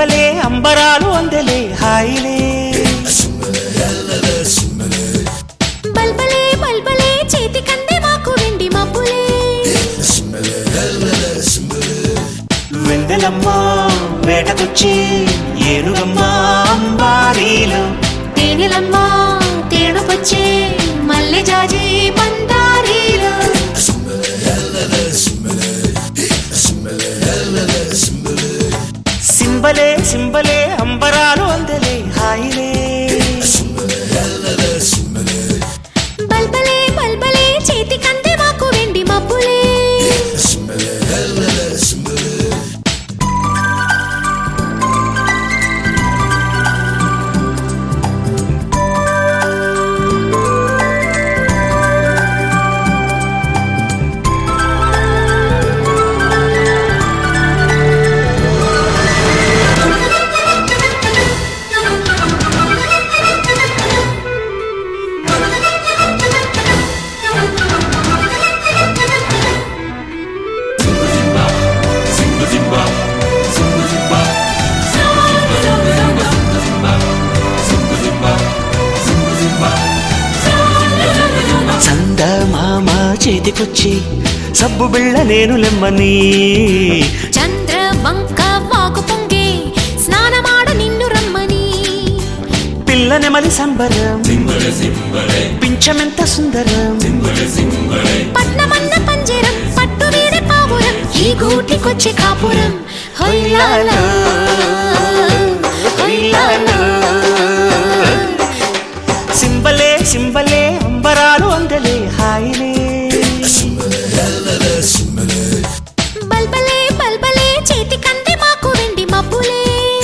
సింబలే అంబరాలు అందలే హాయిలే బల్బలే బల్బలే చేతి కందే మాకు వెండి మబ్బులే వెందలమ్మ వేటకొచ్చి ఏనుగమ్మ అంబారీలు తేనెలమ్మ తేనుపొచ్చే మల్లె జాజి పందారీలు సింబలే సింబలే అంబరాలు అందలే హాయిలే బల్బలే బల్బలే చేతి కందే మాకు వెండి మబ్బులే చందమామ చేతికొచ్చి సబ్బు బిళ్ళ నేను లెమ్మని చంద్ర వంక వాకు పొంగే స్నానమాడు నిన్ను రమ్మని పిల్ల నెమలి సంబరం పించమెంత సుందరం పట్నమన్న పంజరం పట్టు వీడే పావురం ఈ గూటికొచ్చే కాపురం హొయ్యాలో హొయ్యాలో సింబలే సింబలే అంబరాలు అందలే హాయిలే బల్బలే బల్బలే చేతి కంది మాకు వెండి మబ్బులే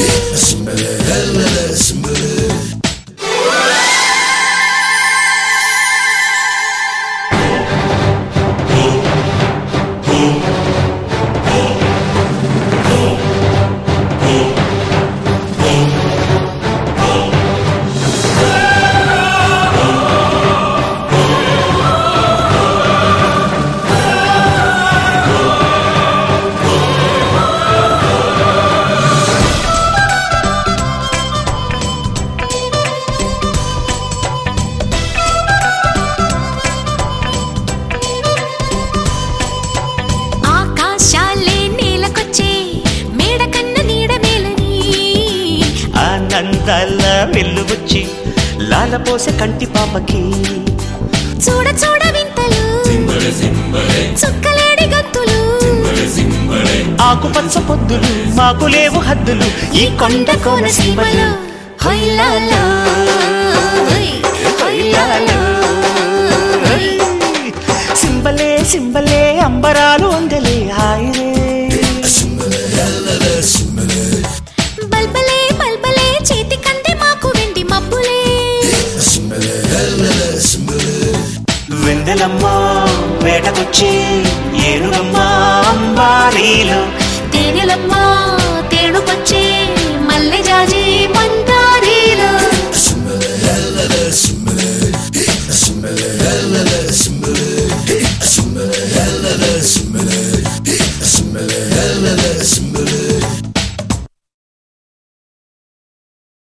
ఆకాశాలే నేలకొచ్చే మేడ కన్న నీడ మేలని ఆనందాల వెల్లువచ్చి లాలపోసే కంటి పాపకి చూడ చూడ వింతలు చుక్కలేడి గంతులు ఆకుపచ్చ పొద్దులు మాకు లేవు హద్దులు ఈ కొండ కోన సీమలో హొయ్లాలో హొయ్, హొయ్లాలో హొయ్. సింబలే సింబలే అంబరాలు అందలే హాయిలే బల్బలే బల్బలే చేతి కంది మాకు వెండి మబ్బులే వెందలమ్మ వేటకొచ్చి ఏనుగమ్మ అంబారీలు తేనెలమ్మ